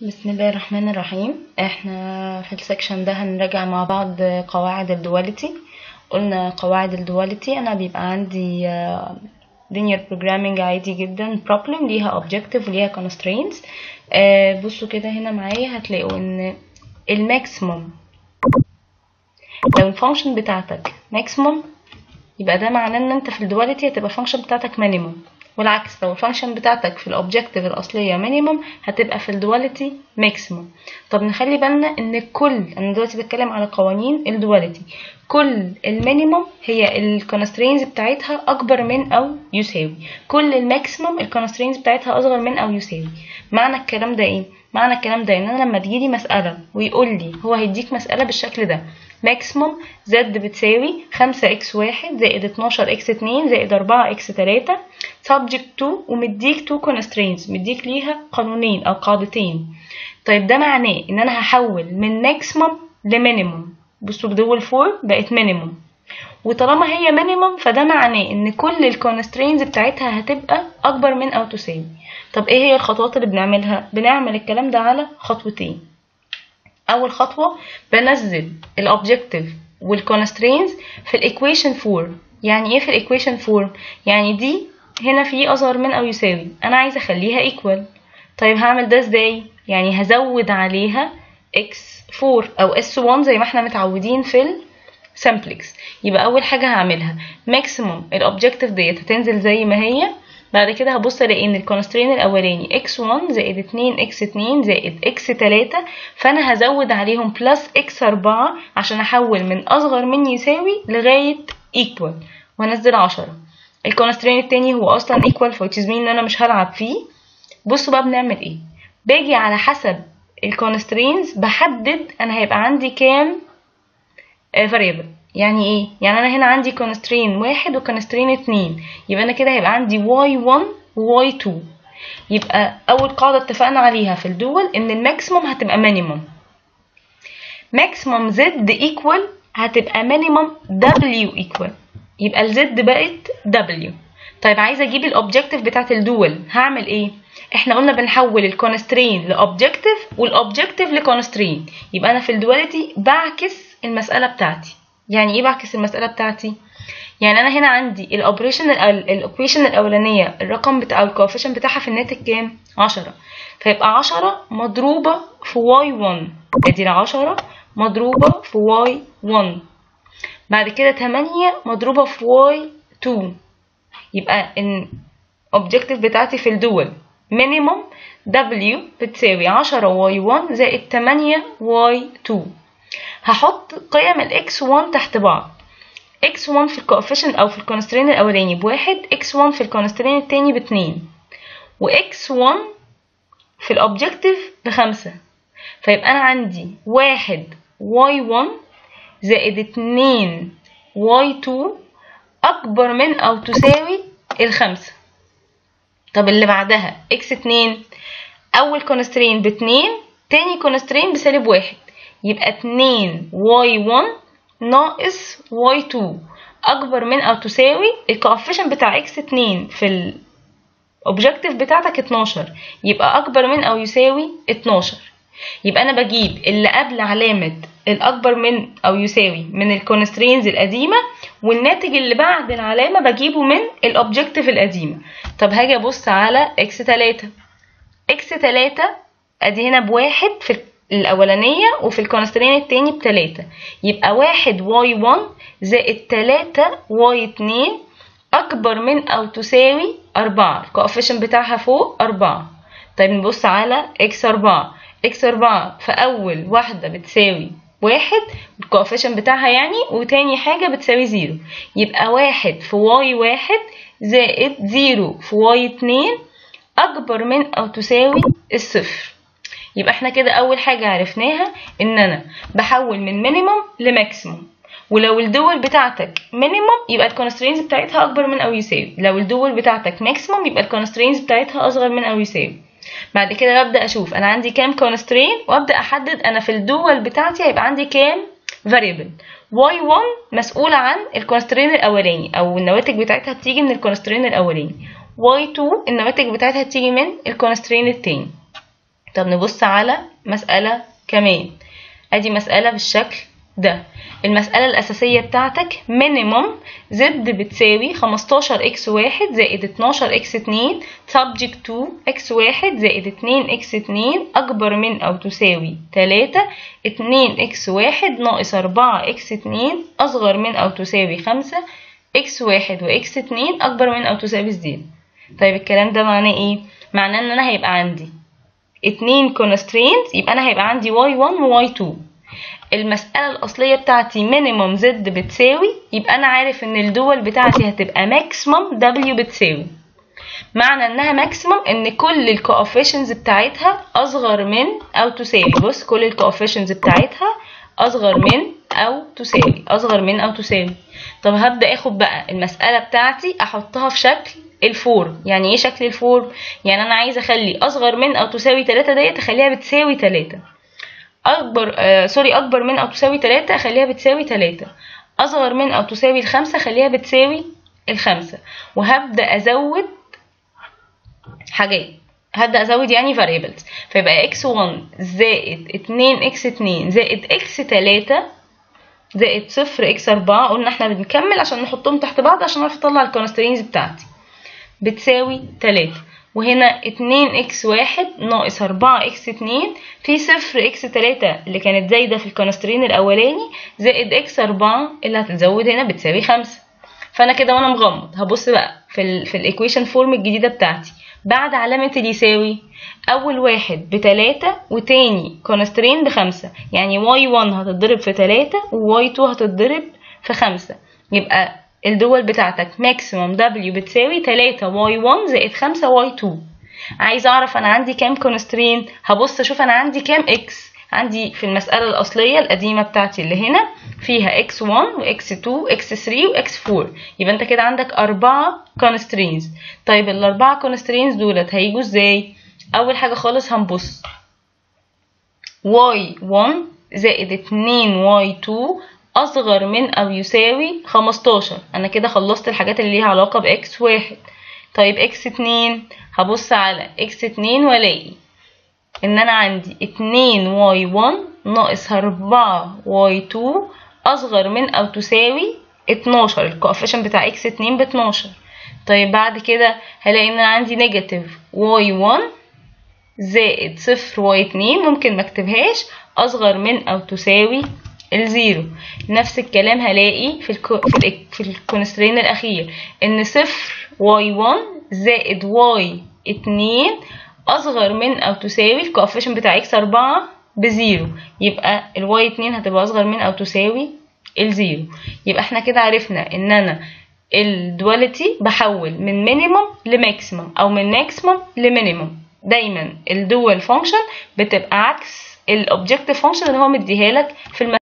بسم الله الرحمن الرحيم احنا في السكشن ده هنراجع مع بعض قواعد الدواليتي قلنا قواعد الدواليتي انا بيبقى عندي آه، linear programming عادي جدا problem ليها objective وليها constraints آه، بصوا كده هنا معايا هتلاقوا ان الماكسيموم لو الفانكشن بتاعتك ماكسيموم يبقى ده معناه ان انت في الدواليتي هتبقى الفانكشن بتاعتك مينيموم والعكس لو الفانكشن بتاعتك في الاوبجكتيف الاصليه مينيموم هتبقى في الدواليتي ماكسيموم طب نخلي بالنا ان كل انا دلوقتي بتكلم على قوانين الدواليتي كل المينيموم هي الكونسترينز بتاعتها اكبر من او يساوي كل الماكسيموم الكونسترينز بتاعتها اصغر من او يساوي معنى الكلام ده ايه معنى الكلام ده ان انا لما تجيلي مساله ويقول لي هو هيديك مساله بالشكل ده ماكسيموم زد بتساوي 5 اكس واحد زائد 12 اكس اتنين زائد 4 اكس تلاتة subject to ومديك تو constraints مديك ليها قانونين او قاعدتين طيب ده معناه ان انا هحول من ماكسيموم لمينيموم بصوا بدول فور بقت مينيموم وطالما هي مينيموم فده معناه ان كل الكونسترينز بتاعتها هتبقى اكبر من او تساوي طب ايه هي الخطوات اللي بنعملها بنعمل الكلام ده على خطوتين اول خطوه بنزل الاوبجكتيف والكونسترينز في الايكويشن فورم يعني ايه في الايكويشن فورم يعني دي هنا في اصغر من او يساوي انا عايزه اخليها ايكوال طيب هعمل ده ازاي يعني هزود عليها x4 او s1 زي ما احنا متعودين في السمبلكس يبقى اول حاجه هعملها ماكسيموم الاوبجكتيف ديت هتنزل زي ما هي بعد كده هبص الاقي ان الكونسترين الاولاني x1 زائد 2 x2 زائد x3 فانا هزود عليهم بلس x4 عشان احول من اصغر من يساوي لغايه equal وانزل 10 الكونسترين التاني هو اصلا equal which is mean ان انا مش هلعب فيه بصوا بقى بنعمل ايه باجي على حسب الكونسترينز بحدد انا هيبقى عندي كام variable يعني ايه يعني انا هنا عندي كونسترين واحد وكونسترين اتنين يبقى انا كده هيبقى عندي y1 و y2 يبقى اول قاعده اتفقنا عليها في الدول ان الماكسيموم هتبقى مينيموم ماكسيموم z ايكوال هتبقى مينيموم w ايكوال يبقى الزد بقت w طيب عايزه اجيب الاوبجكتيف بتاعت الدول هعمل ايه احنا قلنا بنحول الكونسترين لاوبجكتيف والاوبجكتيف لكونسترين يبقى انا في الدواليتي بعكس المساله بتاعتي يعني ايه بعكس المساله بتاعتي يعني انا هنا عندي الاوبريشن الايكويشن الاولانيه الرقم بتاع الكوفيشن بتاعها في الناتج كام 10 فيبقى 10 مضروبه في y1 ادي ال 10 مضروبه في y1 بعد كده 8 مضروبه في y2 يبقى ان objective بتاعتي في الدول minimum w بتساوي 10 y1 زائد 8 y2 هحط قيم ال x1 تحت بعض x1 في الكوفيشنت او في الكونسترين الاولاني بواحد x1 في الكونسترين التاني باتنين و x1 في الاوبجكتيف بخمسة فيبقى انا عندي واحد y1 زائد اتنين y2 اكبر من او تساوي الخمسة طب اللي بعدها x2 اول كونسترين باتنين تاني كونسترين بسالب واحد يبقى اتنين y1 ناقص y2 اكبر من او تساوي الكوفيشن بتاع x2 في الاوبجكتيف بتاعتك 12 يبقى اكبر من او يساوي 12 يبقى انا بجيب اللي قبل علامة الاكبر من او يساوي من الكونسترينز القديمة والناتج اللي بعد العلامة بجيبه من الاوبجكتيف القديمة طب هاجي ابص على x3 x3 ادي هنا بواحد في الأولانية وفي الكونسترين التاني بتلاتة يبقى واحد واي ون زائد تلاتة واي اتنين أكبر من أو تساوي أربعة الكوفيشن بتاعها فوق أربعة طيب نبص على إكس أربعة إكس أربعة في أول واحدة بتساوي واحد الكوفيشن بتاعها يعني وتاني حاجة بتساوي زيرو يبقى واحد في واي واحد زائد زيرو في واي اتنين أكبر من أو تساوي الصفر يبقى احنا كده اول حاجة عرفناها ان انا بحول من مينيموم لماكسيموم ولو الدول بتاعتك مينيموم يبقى الكونسترينز بتاعتها اكبر من او يساوي لو الدول بتاعتك ماكسيموم يبقى الكونسترينز بتاعتها اصغر من او يساوي بعد كده ببدا اشوف انا عندي كام كونسترين وابدا احدد انا في الدول بتاعتي هيبقى عندي كام variable y1 مسؤولة عن الكونسترين الاولاني او النواتج بتاعتها بتيجي من الكونسترين الاولاني y2 النواتج بتاعتها بتيجي من الكونسترين التاني طب نبص على مسألة كمان ادي مسألة بالشكل ده المسألة الأساسية بتاعتك minimum z بتساوي 15 x واحد زائد 12 x اتنين subject to x واحد زائد 2 x اتنين أكبر من أو تساوي 3 2 x واحد ناقص 4 x اتنين أصغر من أو تساوي 5 x واحد و x اتنين أكبر من أو تساوي زيرو طيب الكلام ده معناه إيه؟ معناه إن أنا هيبقى عندي اتنين constraints يبقى أنا هيبقى عندي y1 و y2 المسألة الأصلية بتاعتي minimum z بتساوي يبقى أنا عارف إن الدول بتاعتي هتبقى maximum w بتساوي معنى إنها maximum إن كل الكوفيشنز بتاعتها أصغر من أو تساوي بص كل الكوفيشنز بتاعتها أصغر من أو تساوي أصغر من أو تساوي طب هبدأ آخد بقى المسألة بتاعتي أحطها في شكل الفور يعني ايه شكل الفور يعني انا عايزه اخلي اصغر من او تساوي 3 ديت اخليها بتساوي 3 اكبر آه سوري اكبر من او تساوي 3 اخليها بتساوي 3 اصغر من او تساوي الخمسة اخليها بتساوي الخمسة وهبدا ازود حاجات هبدا ازود يعني variables فيبقى x1 زائد 2 x2 زائد x3 زائد صفر x4 قلنا احنا بنكمل عشان نحطهم تحت بعض عشان اعرف اطلع الكونسترينز بتاعتي بتساوي 3 وهنا 2 x واحد ناقص 4 x اتنين في صفر x تلاتة اللي كانت زايدة في الكونسترين الأولاني زائد x أربعة اللي هتتزود هنا بتساوي خمسة فأنا كده وأنا مغمض هبص بقى في ال في الإيكويشن فورم الجديدة بتاعتي بعد علامة اليساوي أول واحد بتلاتة وتاني كونسترين بخمسة يعني y1 هتتضرب في تلاتة و y2 هتتضرب في خمسة يبقى الدول بتاعتك ماكسيموم W بتساوي 3 y1 زائد 5 y2 عايزه اعرف انا عندي كام كونسترين هبص اشوف انا عندي كام x عندي في المسألة الأصلية القديمة بتاعتي اللي هنا فيها x1 و x2 و x3 و x4 يبقى انت كده عندك أربعة constraints طيب الأربعة constraints دولت هيجوا ازاي؟ أول حاجة خالص هنبص y1 زائد 2 y2 أصغر من أو يساوي 15 أنا كده خلصت الحاجات اللي ليها علاقة بإكس واحد طيب إكس اتنين هبص على إكس اتنين وألاقي إن أنا عندي اتنين واي وان ناقص أربعة واي تو أصغر من أو تساوي اتناشر الكوفيشن بتاع إكس اتنين باتناشر طيب بعد كده هلاقي إن أنا عندي نيجاتيف واي وان زائد صفر واي اتنين ممكن مكتبهاش أصغر من أو تساوي الزيرو نفس الكلام هلاقي في الكو في, ال في الكونسترين الاخير ان صفر واي 1 زائد واي 2 اصغر من او تساوي الكوفيشن بتاع اكس 4 بزيرو يبقى الواي 2 هتبقى اصغر من او تساوي الزيرو يبقى احنا كده عرفنا ان انا الدواليتي بحول من مينيمم لماكسيمم او من ماكسيمم لمينيمم دايما الدول فانكشن بتبقى عكس الاوبجكتيف فانكشن اللي هو مديها لك في الم